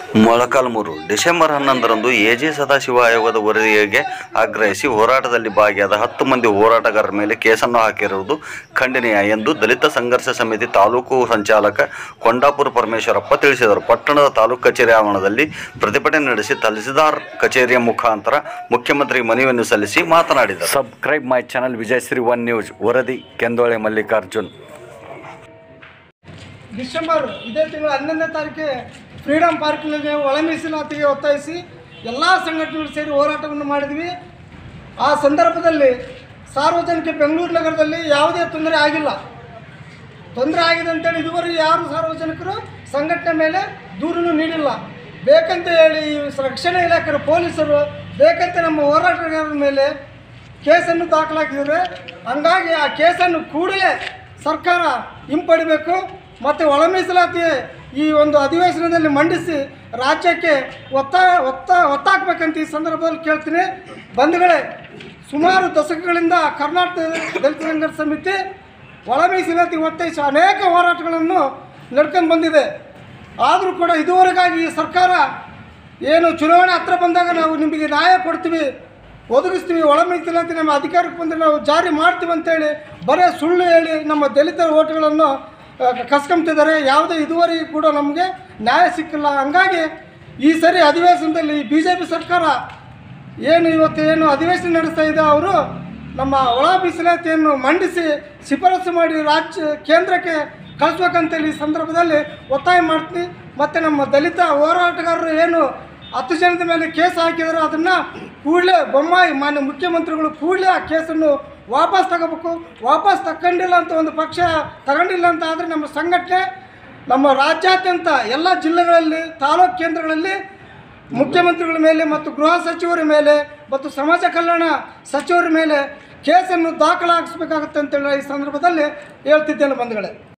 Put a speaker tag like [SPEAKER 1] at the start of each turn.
[SPEAKER 1] Molakalmuru December ಹನ್ನೊಂದರಂದು A J Sadashiva ಆಯೋಗದ ವರದಿಗೆ ಆಗ್ರಹಿಸಿ ಹೋರಾಟದಲ್ಲಿ ಭಾಗಿಯಾದ ಹತ್ತು ಮಂದಿ ಹೋರಾಟಗಾರರ ಮೇಲೆ ಕೇಸನ್ನು ಹಾಕಿರುವುದು ಖಂಡನೀಯ ಎಂದು ದಲಿತ ಸಂಘರ್ಷ ಸಮಿತಿ ತಾಲೂಕು ಸಂಚಾಲಕ ಕೊಂಡಾಪುರ ಪರಮೇಶ್ವರಪ್ಪ ತಿಳಿಸಿದರು ಪಟ್ಟಣದ ತಾಲೂಕು ಕಚೇರಿ ಆವರಣದಲ್ಲಿ ಪ್ರತಿಭಟನೆ ನಡೆಸಿ ತಹಸೀಲ್ದಾರ್ ಕಚೇರಿಯ ಮುಖಾಂತರ ಮುಖ್ಯಮಂತ್ರಿಗೆ ಮನವಿಯನ್ನು ಸಲ್ಲಿಸಿ ಮಾತನಾಡಿದರು subscribe my channel Vijayashree one news ವರದಿ ಕೆಂದೋಳೆ ಮಲ್ಲಿಕಾರ್ಜುನ್
[SPEAKER 2] ಡಿಸೆಂಬರ್ ಇದೇ ತಿಂಗಳ ಹನ್ನೊಂದನೇ ತಾರೀಕಿಗೆ ಫ್ರೀಡಮ್ ಪಾರ್ಕ್ನಲ್ಲಿ ಒಳ ಮೀಸಲಾತಿಗೆ ಒತ್ತಾಯಿಸಿ ಎಲ್ಲ ಸಂಘಟನೆಗಳು ಸೇರಿ ಹೋರಾಟವನ್ನು ಮಾಡಿದ್ವಿ ಆ ಸಂದರ್ಭದಲ್ಲಿ ಸಾರ್ವಜನಿಕ ಬೆಂಗಳೂರು ನಗರದಲ್ಲಿ ಯಾವುದೇ ತೊಂದರೆ ಆಗಿಲ್ಲ ತೊಂದರೆ ಆಗಿದೆ ಅಂತೇಳಿ ಇದುವರೆಗೆ ಯಾರು ಸಾರ್ವಜನಿಕರು ಸಂಘಟನೆ ಮೇಲೆ ದೂರನ್ನು ನೀಡಿಲ್ಲ ಬೇಕಂತ ಹೇಳಿ ಈ ರಕ್ಷಣಾ ಇಲಾಖೆಯ ಪೊಲೀಸರು ಬೇಕಂತ ನಮ್ಮ ಹೋರಾಟಗಾರರ ಮೇಲೆ ಕೇಸನ್ನು ದಾಖಲಾಗಿದ್ದಾರೆ ಹಂಗಾಗಿ ಆ ಕೇಸನ್ನು ಕೂಡಲೇ ಸರ್ಕಾರ ಹಿಂಪಡಿಬೇಕು ಮತ್ತು ಒಳ ಮೀಸಲಾತಿ ಈ ಒಂದು ಅಧಿವೇಶನದಲ್ಲಿ ಮಂಡಿಸಿ ರಾಜ್ಯಕ್ಕೆ ಒತ್ತಾಯ ಒತ್ತ ಒತ್ತಾಕಬೇಕಂತ ಈ ಸಂದರ್ಭದಲ್ಲಿ ಕೇಳ್ತೀನಿ ಬಂಧುಗಳೇ ಸುಮಾರು ದಶಕಗಳಿಂದ ಕರ್ನಾಟಕ ದಲಿತ ಸಂಘರ್ಷ ಸಮಿತಿ ಒಳ ಮೀಸಲಾತಿ ಒತ್ತಾಯಿಸಿ ಅನೇಕ ಹೋರಾಟಗಳನ್ನು ನಡ್ಕೊಂಡು ಬಂದಿದೆ ಆದರೂ ಕೂಡ ಇದುವರೆಗಾಗಿ ಈ ಸರ್ಕಾರ ಏನು ಚುನಾವಣೆ ಹತ್ರ ಬಂದಾಗ ನಾವು ನಿಮಗೆ ನ್ಯಾಯ ಕೊಡ್ತೀವಿ ಒದಗಿಸ್ತೀವಿ ಒಳ ಮೀಸಲಾತಿ ನಮ್ಮ ಅಧಿಕಾರಕ್ಕೆ ಬಂದರೆ ನಾವು ಜಾರಿ ಮಾಡ್ತೀವಿ ಅಂತೇಳಿ ಬರೇ ಸುಳ್ಳು ಹೇಳಿ ನಮ್ಮ ದಲಿತರ ಓಟ್ಗಳನ್ನು ಆ, ಕಸ್ಕೊಂತಿದ್ದಾರೆ ಯಾವುದೇ ಇದುವರೆಗೂ ಕೂಡ ನಮಗೆ ನ್ಯಾಯ ಸಿಕ್ಕಿಲ್ಲ ಹಂಗಾಗಿ ಈ ಸರಿ ಅಧಿವೇಶನದಲ್ಲಿ ಬಿ ಜೆ ಪಿ ಸರ್ಕಾರ ಏನು ಇವತ್ತು ಏನು ಅಧಿವೇಶನ ನಡೆಸ್ತಾ ಇದೆ ಅವರು ನಮ್ಮ ಒಳ ಮೀಸಲಾತಿಯನ್ನು ಮಂಡಿಸಿ ಶಿಫಾರಸು ಮಾಡಿ ರಾಜ್ಯ ಕೇಂದ್ರಕ್ಕೆ ಕಳಿಸ್ಬೇಕಂತೇಳಿ ಈ ಸಂದರ್ಭದಲ್ಲಿ ಒತ್ತಾಯ ಮಾಡ್ತೀನಿ ಮತ್ತು ನಮ್ಮ ದಲಿತ ಹೋರಾಟಗಾರರು ಏನು ಹತ್ತು ಜನದ ಮೇಲೆ ಕೇಸ್ ಹಾಕಿದರೆ ಅದನ್ನು ಕೂಡಲೇ ಬೊಮ್ಮಾಯಿ ಮಾನ್ಯ ಮುಖ್ಯಮಂತ್ರಿಗಳು ಕೂಡಲೇ ಆ ಕೇಸನ್ನು ವಾಪಸ್ ತಗೋಬೇಕು ವಾಪಸ್ ತಗೊಂಡಿಲ್ಲ ಅಂತ ಒಂದು ಪಕ್ಷ ತಗೊಂಡಿಲ್ಲ ಅಂತ ಆದರೆ ನಮ್ಮ ಸಂಘಟನೆ ನಮ್ಮ ರಾಜ್ಯಾದ್ಯಂತ ಎಲ್ಲ ಜಿಲ್ಲೆಗಳಲ್ಲಿ ತಾಲೂಕು ಕೇಂದ್ರಗಳಲ್ಲಿ ಮುಖ್ಯಮಂತ್ರಿಗಳ ಮೇಲೆ ಮತ್ತು ಗೃಹ ಸಚಿವರ ಮೇಲೆ ಮತ್ತು ಸಮಾಜ ಕಲ್ಯಾಣ ಸಚಿವರ ಮೇಲೆ ಕೇಸನ್ನು ದಾಖಲಾಗಿಸ್ಬೇಕಾಗುತ್ತೆ ಅಂತೇಳಿ ಈ ಸಂದರ್ಭದಲ್ಲಿ ಹೇಳ್ತಿದ್ದೇನೆ ಬಂಧುಗಳೇ